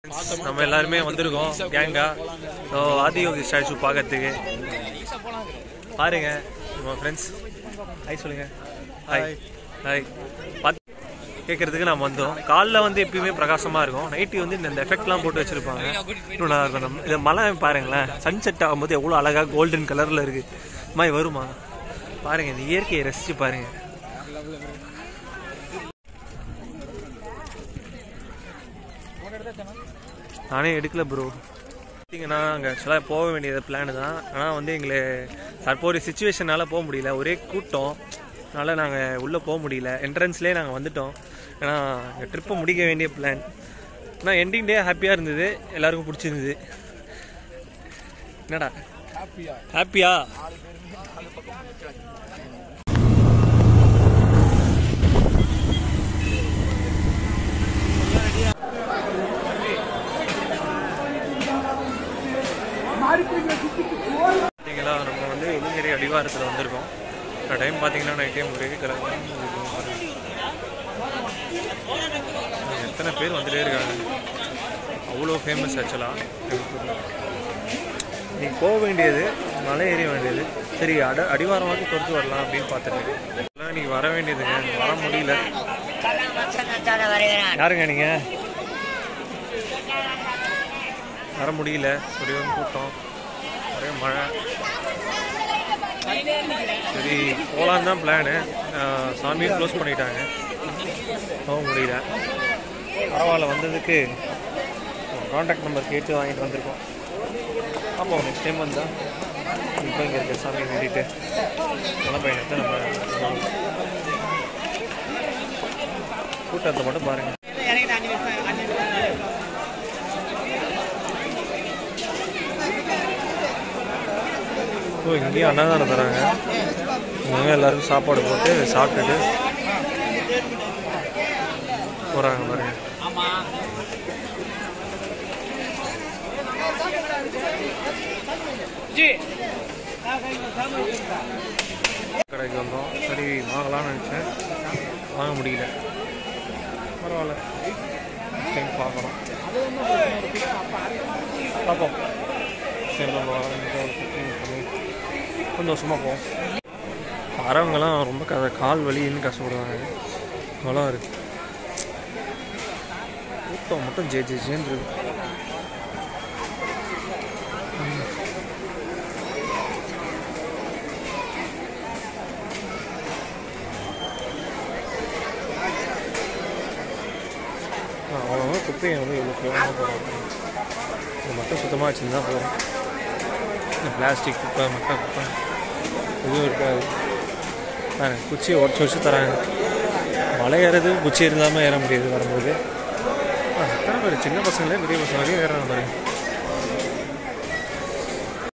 நம்ம எல்லாருமே வந்திருக்கோம் கேங்கா ஸோ ஆதியோகி ஸ்டாச்சு பார்க்கறதுக்கு பாருங்க நம்ம ஃப்ரெண்ட்ஸ் ஹாய் சொல்லுங்க ஹாய் ஹாய் பார்த்து கேட்கறதுக்கு நம்ம வந்தோம் காலைல வந்து எப்பயுமே பிரகாசமாக இருக்கும் நைட்டு வந்து இந்த எஃபெக்ட்லாம் போட்டு வச்சிருப்பாங்க இன்னும் நல்லா இருக்கும் நம்ம இந்த மலை பாருங்களேன் சன்செட் ஆகும்போது எவ்வளோ அழகாக கோல்டன் கலரில் இருக்கு மாதிரி வருமா பாருங்க இந்த இயற்கையை ரசிச்சு பாருங்க நானே எடுக்கல ப்ரோ பார்த்தீங்கன்னா அங்கே ஆக்சுவலாக போக வேண்டியது பிளான் தான் ஆனால் வந்து எங்களை தற்போதைய சுச்சுவேஷனால் போக முடியல ஒரே கூட்டம் அதனால் நாங்கள் உள்ளே போக முடியல என்ட்ரன்ஸ்லேயே நாங்கள் வந்துட்டோம் ஏன்னா எங்கள் ட்ரிப்பை முடிக்க வேண்டிய பிளான் ஆனால் எண்டிங் டே ஹாப்பியாக இருந்தது எல்லாருக்கும் பிடிச்சிருந்தது என்னடா ஹாப்பியா பார்த்தீங்களா நம்ம வந்து எலிங்கரை அடிவாரத்தில் வந்திருக்கோம் இந்த டைம் பார்த்தீங்கன்னா நைட் டைம் ஒரே கலர் எத்தனை பேர் வந்துட்டே இருக்காங்க அவ்வளோ ஃபேமஸ் ஆக்சுவலாக நீ போக வேண்டியது மலை ஏற வேண்டியது சரி அட அடிவாரமாக்கி தொடுத்து வரலாம் அப்படின்னு பார்த்துட்டு எல்லாம் நீ வர வேண்டியதுங்க வர முடியல யாருங்க நீங்கள் வர முடியல ஒரே ஒரு கூட்டம் ஒரே மழை சரி போகலான்னு தான் பிளானு சாமியை க்ளோஸ் பண்ணிட்டாங்க போக முடியல பரவாயில்ல வந்ததுக்கு காண்டாக்ட் நம்பர் கேட்டு வாங்கிட்டு வந்திருக்கோம் ஆமாம் நெக்ஸ்ட் டைம் வந்தால் இப்போ இங்கே இருக்க சாமியை வேண்டிட்டு நல்ல பயணத்தை நம்ம கூட்டத்தை மட்டும் பாருங்கள் ஸோ இங்கேயும் அன்னதானம் தராங்க இங்கே எல்லாருக்கும் சாப்பாடு போட்டு சாப்பிட்டுட்டு போகிறாங்க பாருங்க கடைக்கு வந்தோம் சரி வாங்கலாம்னு நினச்சேன் வாங்க முடியல பரவாயில்ல டைம் பார்க்குறோம் பார்ப்போம் சரி நம்ம வரவங்க பண்ணி சந்தோஷமாக போவோம் வரவங்கலாம் ரொம்ப க கால் வலின்னு கஷ்டப்படுவாங்க அவ்வளோ இருக்கு கூட்டம் மட்டும் ஜே ஜே ஜேன்னு இருக்கு ம். அவ்வளோ குப்பையை வந்து இவ்வளோ கேவலமாக போகிறாங்க இது மட்டும் சுத்தமாக வச்சுருந்தா போதும் இந்த பிளாஸ்டிக் குப்பை மக்கா குப்பை எதுவும் இருக்காது பாருங்க குச்சியை உடச்சி வச்சு தராங்க மலை ஏறது குச்சி இருந்தாமல் ஏற முடியாது வரும்போது ஆ, எத்தனை பேர் சின்ன பசங்களே பெரிய பசங்க வரையும் ஏறுறாங்க பாருங்க